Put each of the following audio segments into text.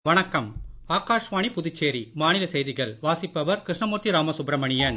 வணக்கம் ஆகாஷ்வாணி புதுச்சேரி மாநில செய்திகள் வாசிப்பவர் கிருஷ்ணமூர்த்தி ராமசுப்ரமணியன்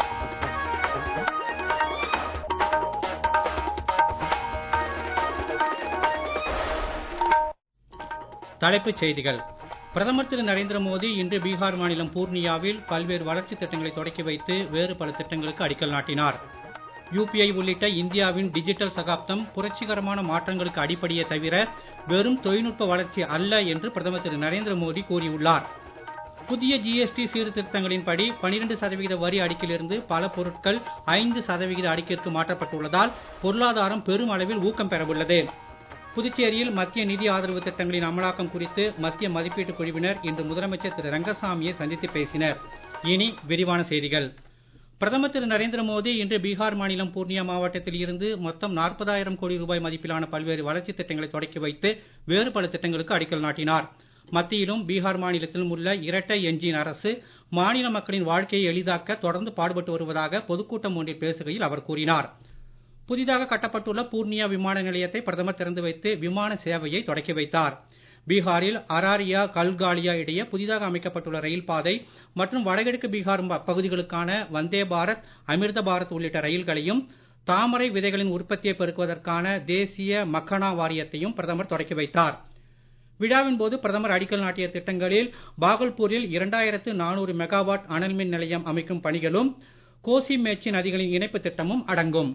தலைப்புச் செய்திகள் பிரதமர் திரு நரேந்திர மோடி இன்று பீகார் மாநிலம் பூர்ணியாவில் பல்வேறு வளர்ச்சித் திட்டங்களை தொடக்கி வைத்து வேறு பல திட்டங்களுக்கு அடிக்கல் நாட்டினார் யுபிஐ உள்ளிட்ட இந்தியாவின் டிஜிட்டல் சகாப்தம் புரட்சிகரமான மாற்றங்களுக்கு அடிப்படையே தவிர வெறும் தொழில்நுட்ப வளர்ச்சி அல்ல என்று பிரதமர் திரு நரேந்திர மோடி கூறியுள்ளார் புதிய ஜிஎஸ்டி சீர்திருத்தங்களின்படி 12 சதவிகித வரி அடுக்கிலிருந்து பல பொருட்கள் 5 சதவிகித அடுக்கிற்கு மாற்றப்பட்டுள்ளதால் பொருளாதாரம் பெரும் அளவில் ஊக்கம் பெறவுள்ளது புதுச்சேரியில் மத்திய நிதி ஆதரவு திட்டங்களின் அமலாக்கம் குறித்து மத்திய மதிப்பீட்டு குழுவினர் இன்று முதலமைச்சர் திரு ரங்கசாமியை சந்தித்து பேசினர் இனி விரிவான செய்திகள் பிரதமர் திரு நரேந்திர மோடி இன்று பீகார் மாநிலம் பூர்ணியா மாவட்டத்தில் இருந்து மொத்தம் 40000 கோடி ரூபாய் மதிப்பிலான பல்வேறு வளர்ச்சித் திட்டங்களை தொடக்கி வைத்து வேறு பல திட்டங்களுக்கு அடிக்கல் நாட்டினார் மத்தியிலும் பீகார் மாநிலத்திலும் உள்ள இரட்டை எஞ்சின் அரசு மாநில மக்களின் வாழ்க்கையை எளிதாக்க தொடர்ந்து பாடுபட்டு வருவதாக பொதுக்கூட்டம் ஒன்றில் பேசுகையில் அவர் கூறினார் புதிதாக கட்டப்பட்டுள்ள பூர்ணியா விமான நிலையத்தை பிரதமர் திறந்து வைத்து விமான சேவையை தொடக்கி வைத்தார் பீகாரில் அராரியா கல்காலியா இடையே புதிதாக அமைக்கப்பட்டுள்ள ரயில் பாதை மற்றும் வடகிழக்கு பீகார் பகுதிகளுக்கான வந்தே பாரத் அமிர்த பாரத் உள்ளிட்ட ரயில்களையும் தாமரை விதைகளின் உற்பத்தியை பெருக்குவதற்கான தேசிய மக்கானா வாரியத்தையும் பிரதமர் தொடக்கி வைத்தார் விழாவின் போது பிரதமர் அடிக்கல் நாட்டிய திட்டங்களில் பாகல்பூரில் இரண்டாயிரத்து நானூறு மெகாவாட் அனல் மின் நிலையம் அமைக்கும் பணிகளும் கோசி மேச்சி நதிகளின் இணைப்பு திட்டமும் அடங்கும்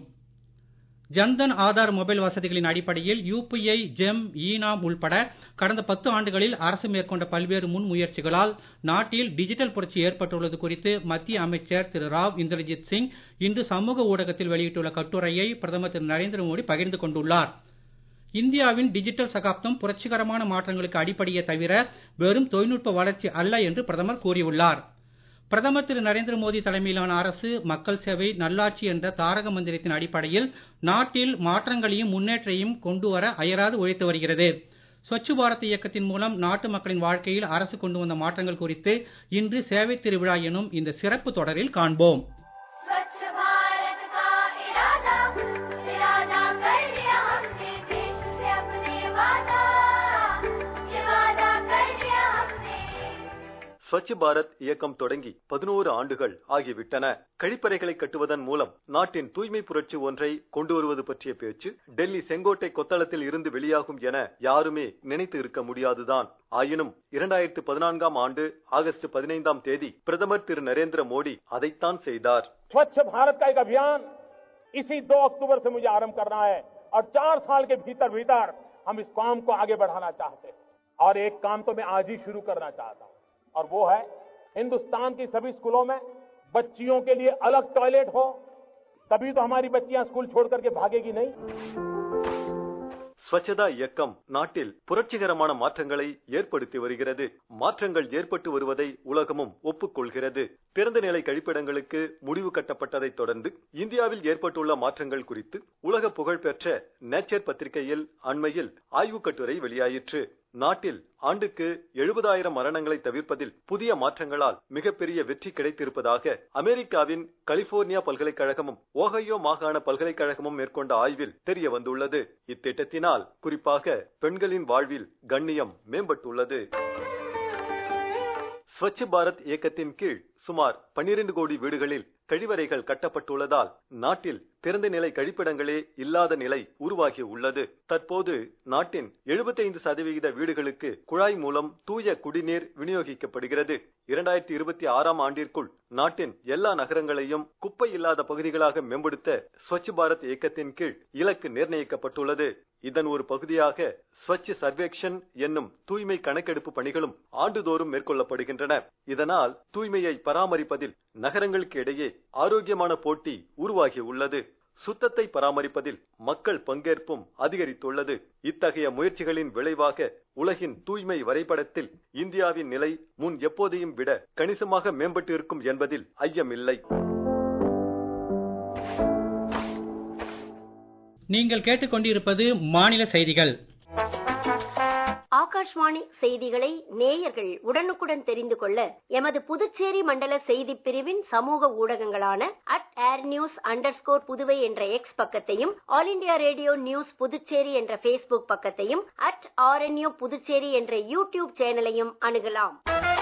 ஜன்தன் ஆதார் மொபைல் வசதிகளின் அடிப்படையில் யுபிஐ ஜெம் ஈனாம் உள்பட கடந்த பத்து ஆண்டுகளில் அரசு மேற்கொண்ட பல்வேறு முன் முயற்சிகளால் நாட்டில் டிஜிட்டல் புரட்சி ஏற்பட்டுள்ளது குறித்து மத்திய அமைச்சர் திரு ராவ் இந்திரஜித் சிங் இன்று சமூக ஊடகத்தில் வெளியிட்டுள்ள கட்டுரையை பிரதமர் திரு நரேந்திர மோடி பகிர்ந்து கொண்டுள்ளார் இந்தியாவின் டிஜிட்டல் சகாப்தம் புரட்சிகரமான மாற்றங்களுக்கு அடிப்படையே தவிர வெறும் தொழில்நுட்ப வளர்ச்சி அல்ல என்று பிரதமர் கூறியுள்ளார் பிரதமர் திரு நரேந்திர மோடி தலைமையிலான அரசு மக்கள் சேவை நல்லாட்சி என்ற தாரக மந்திரத்தின் அடிப்படையில் நாட்டில் மாற்றங்களையும் முன்னேற்றையும் கொண்டு வர அயராது உழைத்து வருகிறது ஸ்வச் பாரத் இயக்கத்தின் மூலம் நாட்டு மக்களின் வாழ்க்கையில் அரசு கொண்டு வந்த மாற்றங்கள் குறித்து இன்று சேவை திருவிழா எனும் இந்த சிறப்பு தொடரில் காண்போம் ஸ்வச் பாரத் இயக்கம் தொடங்கி பதினோரு ஆண்டுகள் ஆகிவிட்டன கழிப்பறைகளை கட்டுவதன் மூலம் நாட்டின் தூய்மை புரட்சி ஒன்றை கொண்டு வருவது பற்றிய பேச்சு டெல்லி செங்கோட்டை கொத்தளத்தில் இருந்து வெளியாகும் என யாருமே நினைத்து இருக்க முடியாதுதான் ஆயினும் இரண்டாயிரத்து பதினான்காம் ஆண்டு ஆகஸ்ட் பதினைந்தாம் தேதி பிரதமர் திரு நரேந்திர மோடி அதைத்தான் செய்தார் स्वच्छ भारत का एक अभियान इसी दो अक्टूबर से मुझे आरंभ करना है और चार साल के भीतर भीतर हम इस काम को आगे बढ़ाना चाहते हैं और एक काम तो मैं आज ही शुरू करना चाहता हूं और वो है हिंदुस्तान की सभी स्कूलों में बच्चियों के लिए अलग टॉयलेट हो तभी तो हमारी बच्चियां स्कूल छोड़ करके भागेगी नहीं ஸ்வச்சதா இயக்கம் நாட்டில் புரட்சிகரமான மாற்றங்களை ஏற்படுத்தி வருகிறது மாற்றங்கள் ஏற்பட்டு வருவதை உலகமும் ஒப்புக்கொள்கிறது திறந்த நிலை கழிப்பிடங்களுக்கு முடிவு கட்டப்பட்டதைத் தொடர்ந்து இந்தியாவில் ஏற்பட்டுள்ள மாற்றங்கள் குறித்து உலக புகழ்பெற்ற நேச்சர் பத்திரிகையில் அண்மையில் ஆய்வுக் கட்டுரை வெளியாயிற்று நாட்டில் ஆண்டுக்கு எழுபதாயிரம் மரணங்களை தவிர்ப்பதில் புதிய மாற்றங்களால் மிகப்பெரிய வெற்றி கிடைத்திருப்பதாக அமெரிக்காவின் கலிபோர்னியா பல்கலைக்கழகமும் ஓகையோ மாகாண பல்கலைக்கழகமும் மேற்கொண்ட ஆய்வில் தெரிய வந்துள்ளது இத்திட்டத்தினால் குறிப்பாக பெண்களின் வாழ்வில் கண்ணியம் மேம்பட்டுள்ளது ஸ்வச் பாரத் இயக்கத்தின் கீழ் சுமார் பன்னிரண்டு கோடி வீடுகளில் கழிவறைகள் கட்டப்பட்டுள்ளதால் நாட்டில் திறந்த நிலை கழிப்பிடங்களே இல்லாத நிலை உருவாகி உள்ளது தற்போது நாட்டின் எழுபத்தைந்து சதவிகித வீடுகளுக்கு குழாய் மூலம் தூய குடிநீர் விநியோகிக்கப்படுகிறது இரண்டாயிரத்தி இருபத்தி ஆறாம் ஆண்டிற்குள் நாட்டின் எல்லா நகரங்களையும் குப்பை இல்லாத பகுதிகளாக மேம்படுத்த ஸ்வச் பாரத் இயக்கத்தின் கீழ் இலக்கு நிர்ணயிக்கப்பட்டுள்ளது இதன் ஒரு பகுதியாக ஸ்வச் சர்வேக்ஷன் என்னும் தூய்மை கணக்கெடுப்பு பணிகளும் ஆண்டுதோறும் மேற்கொள்ளப்படுகின்றன இதனால் தூய்மையை பராமரிப்பதில் நகரங்களுக்கு இடையே ஆரோக்கியமான போட்டி உருவாகி உள்ளது சுத்தத்தை பராமரிப்பதில் மக்கள் பங்கேற்பும் அதிகரித்துள்ளது இத்தகைய முயற்சிகளின் விளைவாக உலகின் தூய்மை வரைபடத்தில் இந்தியாவின் நிலை முன் எப்போதையும் விட கணிசமாக மேம்பட்டு இருக்கும் என்பதில் ஐயமில்லை நீங்கள் கேட்டுக்கொண்டிருப்பது மாநில செய்திகள் ஆகாஷ்வாணி ஆகாஷ்வாணி செய்திகளை நேயர்கள் உடனுக்குடன் தெரிந்து கொள்ள எமது புதுச்சேரி மண்டல செய்திப் பிரிவின் சமூக ஊடகங்களான at air news under Puduvai என்ற எக்ஸ் பக்கத்தையும் All India Radio news Puducherry என்ற ஃபேஸ்புக் பக்கத்தையும் அட் ஆர்என்யூ புதுச்சேரி என்ற யூடியூப் சேனலையும் அணுகலாம்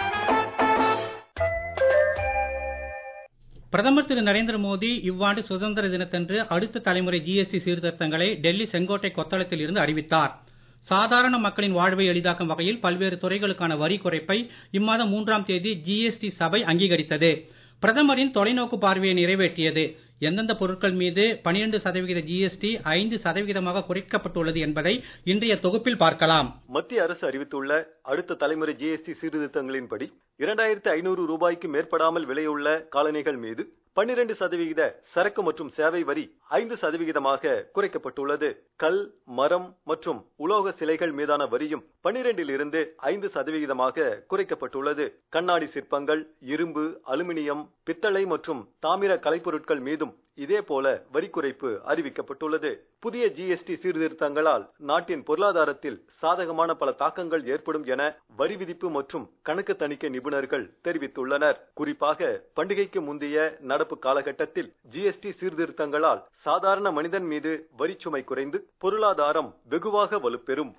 பிரதமர் திரு நரேந்திர மோடி இவ்வாண்டு சுதந்திர தினத்தன்று அடுத்த தலைமுறை ஜிஎஸ்டி சீர்திருத்தங்களை டெல்லி செங்கோட்டை கொத்தளத்தில் இருந்து அறிவித்தார் சாதாரண மக்களின் வாழ்வை எளிதாக்கும் வகையில் பல்வேறு துறைகளுக்கான வரி குறைப்பை இம்மாதம் மூன்றாம் தேதி ஜிஎஸ்டி சபை அங்கீகரித்தது பிரதமரின் தொலைநோக்கு பார்வையை நிறைவேற்றியது எந்தெந்த பொருட்கள் மீது 12% சதவிகித ஜிஎஸ்டி ஐந்து சதவிகிதமாக குறைக்கப்பட்டுள்ளது என்பதை இன்றைய தொகுப்பில் பார்க்கலாம் மத்திய அரசு அறிவித்துள்ள அடுத்த தலைமுறை ஜிஎஸ்டி சீர்திருத்தங்களின்படி இரண்டாயிரத்து ஐநூறு ரூபாய்க்கு மேற்படாமல் விலையுள்ள காலணிகள் மீது பன்னிரண்டு சதவிகித சரக்கு மற்றும் சேவை வரி ஐந்து சதவிகிதமாக குறைக்கப்பட்டுள்ளது கல் மரம் மற்றும் உலோக சிலைகள் மீதான வரியும் பன்னிரண்டில் இருந்து ஐந்து சதவிகிதமாக குறைக்கப்பட்டுள்ளது கண்ணாடி சிற்பங்கள் இரும்பு அலுமினியம் பித்தளை மற்றும் தாமிர கலைப்பொருட்கள் மீதும் இதே போல வரி குறைப்பு அறிவிக்கப்பட்டுள்ளது புதிய ஜிஎஸ்டி சீர்திருத்தங்களால் நாட்டின் பொருளாதாரத்தில் சாதகமான பல தாக்கங்கள் ஏற்படும் என வரி விதிப்பு மற்றும் கணக்கு தணிக்கை நிபுணர்கள் தெரிவித்துள்ளனர் குறிப்பாக பண்டிகைக்கு முந்தைய நடப்பு காலகட்டத்தில் ஜிஎஸ்டி சீர்திருத்தங்களால் சாதாரண மனிதன் மீது வரிச்சுமை குறைந்து பொருளாதாரம் வெகுவாக வலுப்பெறும்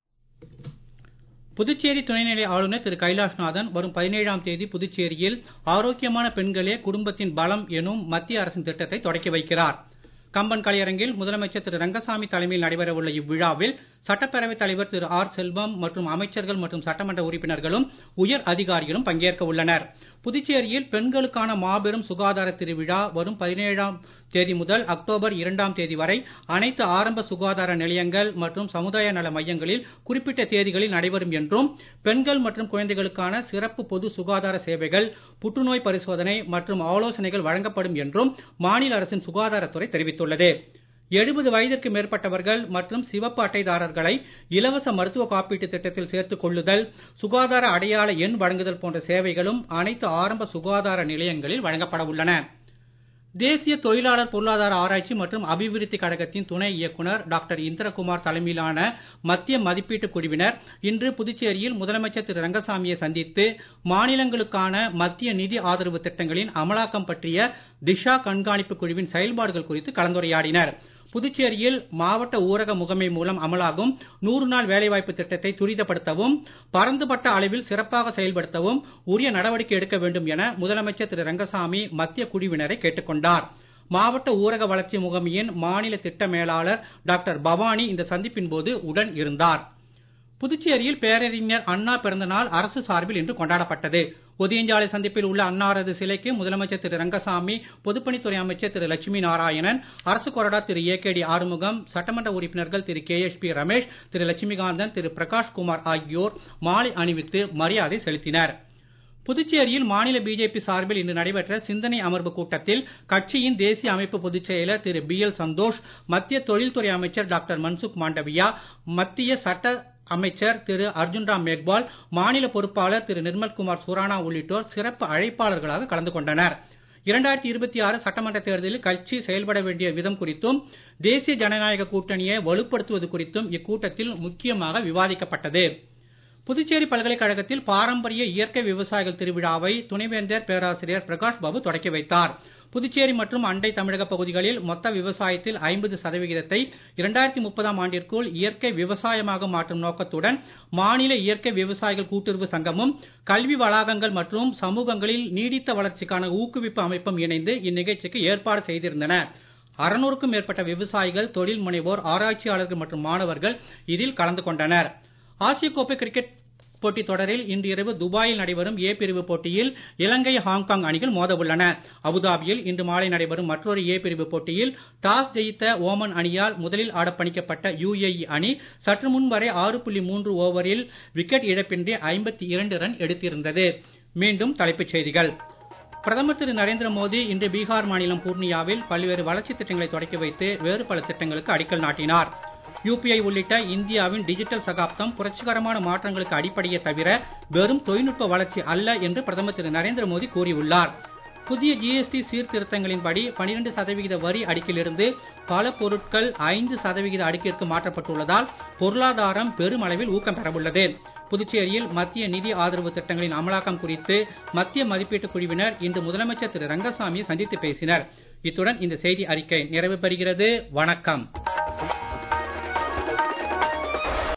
புதுச்சேரி துணைநிலை ஆளுநர் திரு கைலாஷ்நாதன் வரும் பதினேழாம் தேதி புதுச்சேரியில் ஆரோக்கியமான பெண்களே குடும்பத்தின் பலம் எனும் மத்திய அரசின் திட்டத்தை தொடக்கி வைக்கிறார் கம்பன் கலையரங்கில் முதலமைச்சர் திரு ரங்கசாமி தலைமையில் நடைபெறவுள்ள இவ்விழாவில் சட்டப்பேரவைத் தலைவர் திரு ஆர் செல்வம் மற்றும் அமைச்சர்கள் மற்றும் சட்டமன்ற உறுப்பினர்களும் உயர் அதிகாரிகளும் பங்கேற்க உள்ளனர் புதுச்சேரியில் பெண்களுக்கான மாபெரும் சுகாதார திருவிழா வரும் பதினேழாம் தேதி முதல் அக்டோபர் இரண்டாம் தேதி வரை அனைத்து ஆரம்ப சுகாதார நிலையங்கள் மற்றும் சமுதாய நல மையங்களில் குறிப்பிட்ட தேதிகளில் நடைபெறும் என்றும் பெண்கள் மற்றும் குழந்தைகளுக்கான சிறப்பு பொது சுகாதார சேவைகள் புற்றுநோய் பரிசோதனை மற்றும் ஆலோசனைகள் வழங்கப்படும் என்றும் மாநில அரசின் சுகாதாரத்துறை தெரிவித்துள்ளது எழுபது வயதிற்கு மேற்பட்டவர்கள் மற்றும் சிவப்பு அட்டைதாரர்களை இலவச மருத்துவ காப்பீட்டு திட்டத்தில் சேர்த்துக் கொள்ளுதல் சுகாதார அடையாள எண் வழங்குதல் போன்ற சேவைகளும் அனைத்து ஆரம்ப சுகாதார நிலையங்களில் வழங்கப்பட உள்ளன தேசிய தொழிலாளர் பொருளாதார ஆராய்ச்சி மற்றும் அபிவிருத்தி கழகத்தின் துணை இயக்குனர் டாக்டர் இந்திரகுமார் தலைமையிலான மத்திய மதிப்பீட்டு குழுவினர் இன்று புதுச்சேரியில் முதலமைச்சர் திரு ரங்கசாமியை சந்தித்து மாநிலங்களுக்கான மத்திய நிதி ஆதரவு திட்டங்களின் அமலாக்கம் பற்றிய திஷா கண்காணிப்பு குழுவின் செயல்பாடுகள் குறித்து கலந்துரையாடினர் புதுச்சேரியில் மாவட்ட ஊரக முகமை மூலம் அமலாகும் நூறு நாள் வேலைவாய்ப்பு திட்டத்தை துரிதப்படுத்தவும் பரந்துபட்ட அளவில் சிறப்பாக செயல்படுத்தவும் உரிய நடவடிக்கை எடுக்க வேண்டும் என முதலமைச்சர் திரு ரங்கசாமி மத்திய குழுவினரை கேட்டுக்கொண்டார் மாவட்ட ஊரக வளர்ச்சி முகமையின் மாநில திட்ட மேலாளர் டாக்டர் பவானி இந்த சந்திப்பின் போது உடன் இருந்தார் புதுச்சேரியில் பேரறிஞர் அண்ணா பிறந்த நாள் அரசு சார்பில் இன்று கொண்டாடப்பட்டது ஒதியஞ்சாலை சந்திப்பில் உள்ள அன்னாரது சிலைக்கு முதலமைச்சர் திரு ரங்கசாமி பொதுப்பணித்துறை அமைச்சர் திரு லட்சுமி நாராயணன் அரசு கொறடா Thiru A K D Arumugam சட்டமன்ற உறுப்பினர்கள் Thiru K S P Ramesh Thiru Lakshmikanthan Thiru Prakash Kumar ஆகியோர் மாலை அணிவித்து மரியாதை செலுத்தினர் புதுச்சேரியில் மாநில பிஜேபி சார்பில் இன்று நடைபெற்ற சிந்தனை அமர்வு கூட்டத்தில் கட்சியின் தேசிய அமைப்பு பொதுச் செயலர் திரு பி எல் சந்தோஷ் மத்திய தொழில்துறை அமைச்சர் டாக்டர் மன்சுக் மாண்டவியா மத்திய சட்ட அமைச்சர் திரு அர்ஜுன் ராம் மேக்வால் மாநில பொறுப்பாளர் திரு நிர்மல்குமார் சுரானா உள்ளிட்டோர் சிறப்பு அழைப்பாளர்களாக கலந்து கொண்டனர் இரண்டாயிரத்தி இருபத்தி ஆறு சட்டமன்ற தேர்தலில் கட்சி செயல்பட வேண்டிய விதம் குறித்தும் தேசிய ஜனநாயக கூட்டணியை வலுப்படுத்துவது குறித்தும் இக்கூட்டத்தில் முக்கியமாக விவாதிக்கப்பட்டது புதுச்சேரி பல்கலைக்கழகத்தில் பாரம்பரிய இயற்கை விவசாயிகள் திருவிழாவை துணைவேந்தர் பேராசிரியர் பிரகாஷ் பாபு தொடக்கி வைத்தார் புதுச்சேரி மற்றும் அண்டை தமிழக பகுதிகளில் மொத்த விவசாயத்தில் ஐம்பது சதவிகிதத்தை இரண்டாயிரத்தி முப்பதாம் ஆண்டிற்குள் இயற்கை விவசாயமாக மாற்றும் நோக்கத்துடன் மாநில இயற்கை விவசாயிகள் கூட்டுறவு சங்கமும் கல்வி வளாகங்கள் மற்றும் சமூகங்களில் நீடித்த வளர்ச்சிக்கான ஊக்குவிப்பு அமைப்பும் இணைந்து இந்நிகழ்ச்சிக்கு ஏற்பாடு செய்திருந்தன அறுநூறுக்கும் மேற்பட்ட விவசாயிகள் தொழில் முனைவோர் ஆராய்ச்சியாளர்கள் மற்றும் மாணவர்கள் இதில் கலந்து கொண்டனர் ஆசிய கோப்பை கிரிக்கெட் போட்டித் தொடரில் இன்று இரவு துபாயில் நடைபெறும் ஏ பிரிவு போட்டியில் இலங்கை ஹாங்காங் அணிகள் மோத உள்ளன அபுதாபியில் இன்று மாலை நடைபெறும் மற்றொரு ஏ பிரிவு போட்டியில் டாஸ் ஜெயித்த ஓமன் அணியால் முதலில் ஆடப்பணிக்கப்பட்ட யுஏஇ அணி சற்று முன் வரை ஆறு புள்ளி மூன்று ஓவரில் விக்கெட் இழப்பின்றி ஐம்பத்தி இரண்டு ரன் எடுத்திருந்தது மீண்டும் தலைப்புச் செய்திகள் பிரதமர் திரு நரேந்திர மோடி இன்று பீகார் மாநிலம் பூர்ணியாவில் பல்வேறு வளர்ச்சித் திட்டங்களை தொடக்கி வைத்து வேறு பல திட்டங்களுக்கு அடிக்கல் நாட்டினார் யூபிஐ உள்ளிட்ட இந்தியாவின் டிஜிட்டல் சகாப்தம் புரட்சிகரமான மாற்றங்களுக்கு அடிப்படையே தவிர வெறும் தொழில்நுட்ப வளர்ச்சி அல்ல என்று பிரதமர் திரு நரேந்திர மோடி கூறியுள்ளார் புதிய ஜிஎஸ்டி சீர்திருத்தங்களின்படி 12 சதவிகித வரி அடுக்கிலிருந்து பல பொருட்கள் 5 சதவிகித அடுக்கிற்கு மாற்றப்பட்டுள்ளதால் பொருளாதாரம் பெருமளவில் ஊக்கம் பெறவுள்ளது புதுச்சேரியில் மத்திய நிதி ஆதரவு திட்டங்களின் அமலாக்கம் குறித்து மத்திய மதிப்பீட்டுக் குழுவினர் இன்று முதலமைச்சர் திரு ரங்கசாமியை சந்தித்து பேசினர் இத்துடன் இந்த செய்தி அறிக்கை நிறைவு பெறுகிறது வணக்கம்